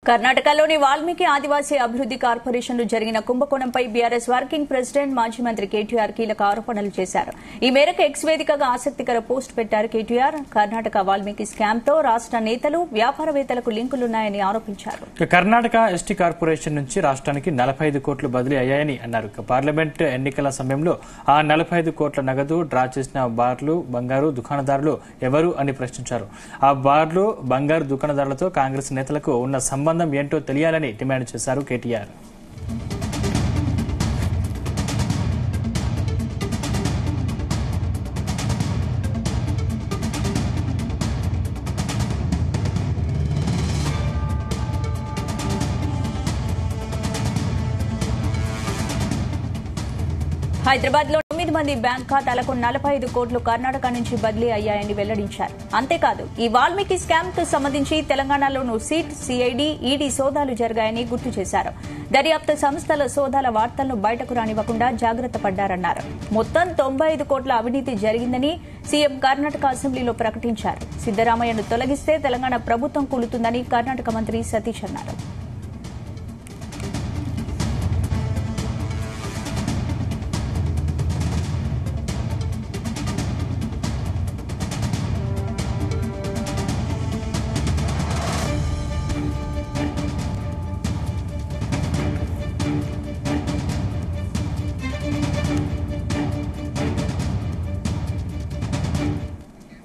కర్ణాటకలోని వాల్మీకి ఆదివాసీ అభివృద్ది కార్పొరేషన్లో జరిగిన కుంభకోణంపై బీఆర్ఎస్ వర్కింగ్ ప్రెసిడెంట్ మాజీ మంత్రి కేటీఆర్ కీలక ఆరోపణలు చేశారు ఈ మేరకు ఎక్స్ వేదికగా ఆసక్తికర పోస్ట్ పెట్టారు కేటీఆర్ కర్ణాటక వాల్మీకి స్కామ్ తో రాష్ట నేతలు వ్యాపారవేత్తలకు లింకులున్నాయని ఆరోపించారు ఇక కర్ణాటక ఎస్టీ కార్పొరేషన్ నుంచి రాష్ట్రానికి నలభై ఐదు కోట్లు బదిలీ అయ్యాయని అన్నారు ఇక పార్లమెంట్ ఎన్నికల సమయంలో ఆ నలభై ఐదు కోట్ల నగదు డ్రా చేసిన బార్లు బంగారు దుకాణదారులు ఎవరు అని ప్రశ్నించారు ఆ బార్లు బంగారు దుకాణదారులతో కాంగ్రెస్ నేతలకు ఉన్న సంబంధం ఏంటో తెలియాలని డిమాండ్ చేశారు కేటీఆర్ హైదరాబాద్ లో తొమ్మిది మంది బ్యాంక్ ఖాతాలకు నలభై ఐదు కోట్లు కర్ణాటక నుంచి బదిలీ అయ్యాయని వెల్లడించారు అంతేకాదు ఈ వాల్మీకి స్కామ్ కు సంబంధించి తెలంగాణలోనూ సీట్ సిఐడి ఈడీ సోదాలు జరిగాయని గుర్తు చేశారు దర్యాప్తు సంస్థల సోదాల వార్తలను బయటకు రానివ్వకుండా జాగ్రత్త పడ్డారన్నారు మొత్తం తొంభై ఐదు కోట్ల అవినీతి జరిగిందని సీఎం కర్ణాటక అసెంబ్లీలో ప్రకటించారు సిద్దరామయ్యను తొలగిస్తే తెలంగాణ ప్రభుత్వం కూలుతుందని కర్ణాటక మంత్రి సతీష్ అన్నారు